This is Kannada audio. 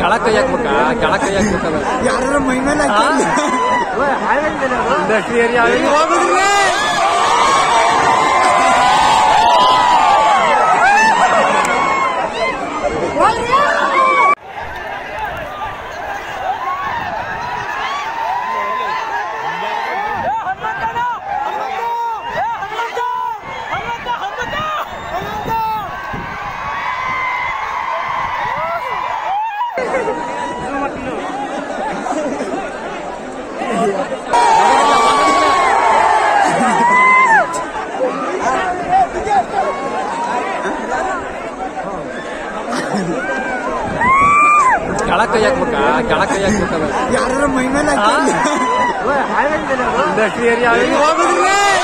ಕೆಳಕ್ ಕೈ ಹಾಕ್ಬೇಕಾ ಕೆಳಕ್ ಕೈ ಹಾಕ್ಬೇಕಲ್ಲ ಯಾರ ಮೈ ಮೇಲೆ ಇಂಡಸ್ಟ್ರಿ ಏರಿಯಾ ಕೆಳಕ್ ಕೈ ಹಾಕ್ಬೇಕಾ ಕೆಳಕ್ ಕೈ ಹಾಕ್ಬೇಕಲ್ಲ ಯಾರ ಮೈ ಮೇಲೆ ಇಂಡಸ್ಟ್ರಿ ಏರಿಯಾ